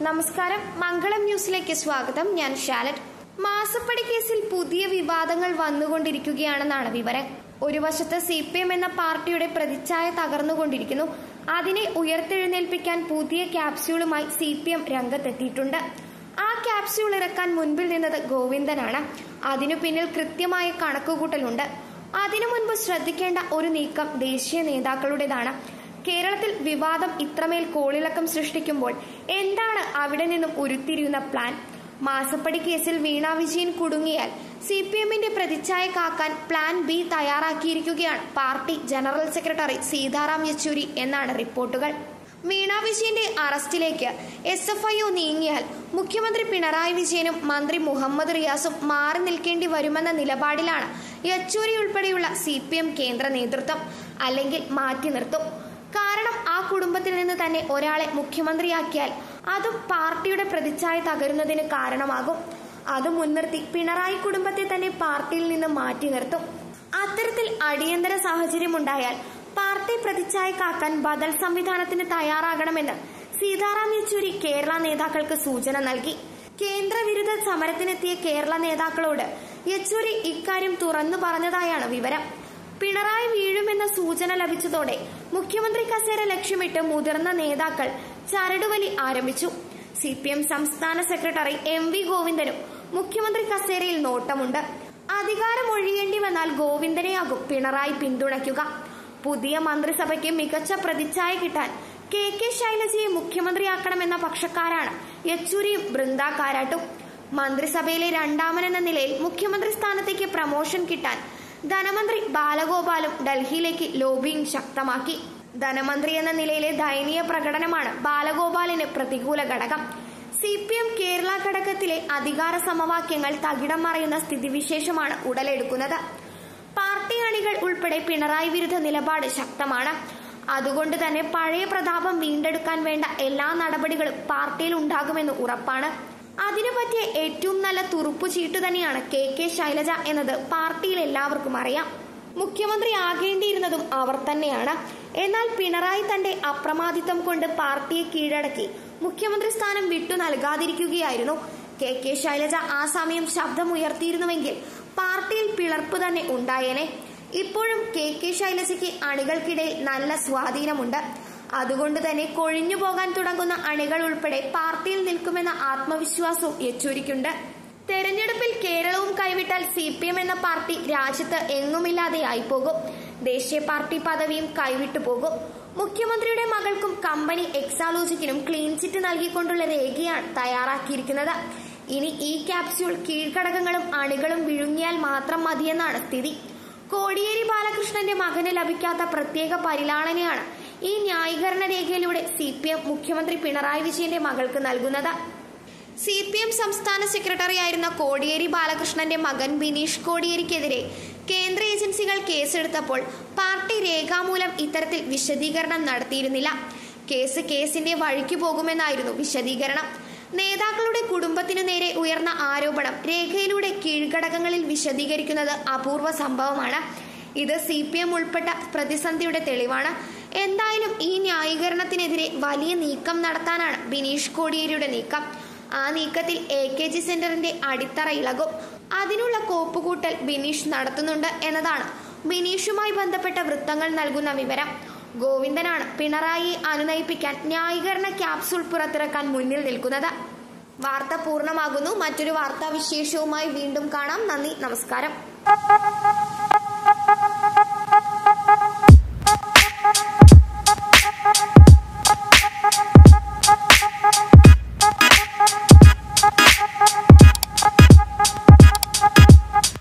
നമസ്കാരം മംഗളം ന്യൂസിലേക്ക് സ്വാഗതം ഞാൻ ഷാലറ്റ് മാസപ്പടി കേസിൽ പുതിയ വിവാദങ്ങൾ വന്നുകൊണ്ടിരിക്കുകയാണെന്നാണ് വിവരം ഒരു വശത്ത് സി പി എം എന്ന പാർട്ടിയുടെ പ്രതിച്ഛായ തകർന്നുകൊണ്ടിരിക്കുന്നു അതിനെ ഉയർത്തെഴുന്നേൽപ്പിക്കാൻ പുതിയ ക്യാപ്സ്യൂളുമായി സി പി എം രംഗത്തെത്തിയിട്ടുണ്ട് ആ ക്യാപ്സ്യൂൾ ഇറക്കാൻ മുൻപിൽ നിന്നത് ഗോവിന്ദനാണ് അതിനു പിന്നിൽ കൃത്യമായ കണക്കുകൂട്ടലുണ്ട് അതിനു മുൻപ് ശ്രദ്ധിക്കേണ്ട ഒരു നീക്കം ദേശീയ നേതാക്കളുടേതാണ് കേരളത്തിൽ വിവാദം ഇത്രമേൽ കോളിളക്കം സൃഷ്ടിക്കുമ്പോൾ എന്താണ് അവിടെ നിന്നും ഉരുത്തിരിയുന്ന പ്ലാൻ മാസപ്പടി കേസിൽ വീണ വിജയൻ കുടുങ്ങിയാൽ സി പി എമ്മിന്റെ പ്രതിച്ഛായ കാക്കാൻ പ്ലാൻ ബി തയ്യാറാക്കിയിരിക്കുകയാണ് party general secretary Sitaram Yechury എന്നാണ് റിപ്പോർട്ടുകൾ വീണ വിജയന്റെ അറസ്റ്റിലേക്ക് എസ് എഫ് ഐ ഒ നീങ്ങിയാൽ മുഖ്യമന്ത്രി പിണറായി വിജയനും മന്ത്രി മുഹമ്മദ് റിയാസും മാറി നിൽക്കേണ്ടി വരുമെന്ന നിലപാടിലാണ് യെച്ചൂരി ഉൾപ്പെടെയുള്ള സി പി എം കേന്ദ്ര നേതൃത്വം അല്ലെങ്കിൽ മാറ്റി നിർത്തും കാരണം ആ കുടുംബത്തിൽ നിന്ന് തന്നെ ഒരാളെ മുഖ്യമന്ത്രിയാക്കിയാൽ അതും പാർട്ടിയുടെ പ്രതിച്ഛായ തകരുന്നതിന് കാരണമാകും അത് മുൻനിർത്തി പിണറായി കുടുംബത്തെ തന്നെ പാർട്ടിയിൽ നിന്ന് മാറ്റി നിർത്തും അത്തരത്തിൽ അടിയന്തര സാഹചര്യമുണ്ടായാൽ പാർട്ടി പ്രതിച്ഛായ കാക്കാൻ ബദൽ സംവിധാനത്തിന് തയ്യാറാകണമെന്ന് സീതാറാം യെച്ചൂരി കേരള നേതാക്കൾക്ക് സൂചന നൽകി കേന്ദ്രവിരുദ്ധ സമരത്തിനെത്തിയ കേരള നേതാക്കളോട് യെച്ചൂരി ഇക്കാര്യം തുറന്നു പറഞ്ഞതായാണ് വിവരം പിണറായി വീഴുമെന്ന സൂചന ലഭിച്ചതോടെ മുഖ്യമന്ത്രി കസേര ലക്ഷ്യമിട്ട് മുതിർന്ന നേതാക്കൾ ചരടുവലി ആരംഭിച്ചു സി പി എം സംസ്ഥാന സെക്രട്ടറി എം വി ഗോവിന്ദനും മുഖ്യമന്ത്രി കസേരയിൽ നോട്ടമുണ്ട് അധികാരം ഒഴിയേണ്ടി വന്നാൽ ഗോവിന്ദനെയാകും പിണറായി പിന്തുണയ്ക്കുക പുതിയ മന്ത്രിസഭയ്ക്ക് മികച്ച പ്രതിച്ഛായ കിട്ടാൻ കെ കെ ശൈലജയെ മുഖ്യമന്ത്രിയാക്കണമെന്ന പക്ഷക്കാരാണ് യെച്ചൂരിയും ബൃന്ദ കാരാട്ടും മന്ത്രിസഭയിലെ രണ്ടാമനെന്ന നിലയിൽ മുഖ്യമന്ത്രി സ്ഥാനത്തേക്ക് പ്രമോഷൻ കിട്ടാൻ ധനമന്ത്രി ബാലഗോപാലും ഡൽഹിയിലേക്ക് ലോബിയിങ് ശക്തമാക്കി ധനമന്ത്രി എന്ന നിലയിലെ ദയനീയ പ്രകടനമാണ് ബാലഗോപാലിന് പ്രതികൂല ഘടകം സി പി എം കേരള ഘടകത്തിലെ അധികാര സമവാക്യങ്ങൾ തകിടം മറയുന്ന സ്ഥിതിവിശേഷമാണ് ഉടലെടുക്കുന്നത് പാർട്ടി അണികൾ ഉൾപ്പെടെ പിണറായി വിരുദ്ധ നിലപാട് ശക്തമാണ് അതുകൊണ്ട് തന്നെ പഴയ പ്രതാപം വീണ്ടെടുക്കാൻ വേണ്ട എല്ലാ നടപടികളും പാർട്ടിയിൽ ഉണ്ടാകുമെന്ന് ഉറപ്പാണ് അതിനു പറ്റിയ ഏറ്റവും നല്ല തുറുപ്പു ചീട്ടു തന്നെയാണ് കെ കെ ശൈലജ എന്നത് പാർട്ടിയിൽ എല്ലാവർക്കും അറിയാം മുഖ്യമന്ത്രി ആകേണ്ടിയിരുന്നതും അവർ തന്നെയാണ് എന്നാൽ പിണറായി തന്റെ അപ്രമാദിത്വം കൊണ്ട് പാർട്ടിയെ കീഴടക്കി മുഖ്യമന്ത്രി സ്ഥാനം വിട്ടു നൽകാതിരിക്കുകയായിരുന്നു കെ കെ ശൈലജ ആ സമയം ശബ്ദമുയർത്തിയിരുന്നുവെങ്കിൽ പാർട്ടിയിൽ പിളർപ്പ് തന്നെ ഉണ്ടായേനെ ഇപ്പോഴും കെ കെ ശൈലജയ്ക്ക് അണികൾക്കിടയിൽ നല്ല സ്വാധീനമുണ്ട് അതുകൊണ്ട് തന്നെ കൊഴിഞ്ഞു പോകാൻ തുടങ്ങുന്ന അണികൾ ഉൾപ്പെടെ പാർട്ടിയിൽ നിൽക്കുമെന്ന ആത്മവിശ്വാസവും യെച്ചൂരിക്കുണ്ട് തെരഞ്ഞെടുപ്പിൽ കേരളവും കൈവിട്ടാൽ സി പി എം എന്ന പാർട്ടി രാജ്യത്ത് എങ്ങുമില്ലാതെയായി പോകും ദേശീയ പാർട്ടി പദവിയും കൈവിട്ടു പോകും മുഖ്യമന്ത്രിയുടെ മകൾക്കും കമ്പനി എക്സാലോജിക്കിനും ക്ലീൻ ചിറ്റ് നൽകിക്കൊണ്ടുള്ള രേഖയാണ് തയ്യാറാക്കിയിരിക്കുന്നത് ഇനി ഈ ക്യാപ്സ്യൂൾ കീഴ്ഘടകങ്ങളും അണികളും വിഴുങ്ങിയാൽ മാത്രം മതിയെന്നാണ് സ്ഥിതി കോടിയേരി ബാലകൃഷ്ണന്റെ മകന് ലഭിക്കാത്ത പ്രത്യേക പരിലാളനയാണ് ഈ ന്യായീകരണ രേഖയിലൂടെ സി പി എം മുഖ്യമന്ത്രി പിണറായി വിജയന്റെ മകൾക്ക് നൽകുന്നത് സി പി എം സംസ്ഥാന സെക്രട്ടറി ആയിരുന്ന കോടിയേരി ബാലകൃഷ്ണന്റെ മകൻ ബിനീഷ് കോടിയേരിക്കെതിരെ കേന്ദ്ര ഏജൻസികൾ കേസെടുത്തപ്പോൾ പാർട്ടി രേഖാമൂലം ഇത്തരത്തിൽ വിശദീകരണം നടത്തിയിരുന്നില്ല കേസ് കേസിന്റെ വഴിക്ക് പോകുമെന്നായിരുന്നു വിശദീകരണം നേതാക്കളുടെ കുടുംബത്തിനു നേരെ ഉയർന്ന ആരോപണം രേഖയിലൂടെ കീഴ്ഘടകങ്ങളിൽ വിശദീകരിക്കുന്നത് അപൂർവ സംഭവമാണ് ഇത് സി പി എം ഉൾപ്പെട്ട പ്രതിസന്ധിയുടെ തെളിവാണ് എന്തായാലും ഈ ന്യായീകരണത്തിനെതിരെ വലിയ നീക്കം നടത്താനാണ് ബിനീഷ് കോടിയേരിയുടെ നീക്കം ആ നീക്കത്തിൽ എ കെ ജി സെന്ററിന്റെ അടിത്തറ ഇളകും അതിനുള്ള കോപ്പുകൂട്ടൽ ബിനീഷ് നടത്തുന്നുണ്ട് എന്നതാണ് ബിനീഷുമായി ബന്ധപ്പെട്ട വൃത്തങ്ങൾ നൽകുന്ന വിവരം ഗോവിന്ദനാണ് പിണറായിയെ അനുനയിപ്പിക്കാൻ ന്യായീകരണ ക്യാപ്സൂൾ പുറത്തിറക്കാൻ മുന്നിൽ നിൽക്കുന്നത് വാർത്ത പൂർണ്ണമാകുന്നു മറ്റൊരു വാർത്താ വിശേഷവുമായി വീണ്ടും കാണാം നന്ദി നമസ്കാരം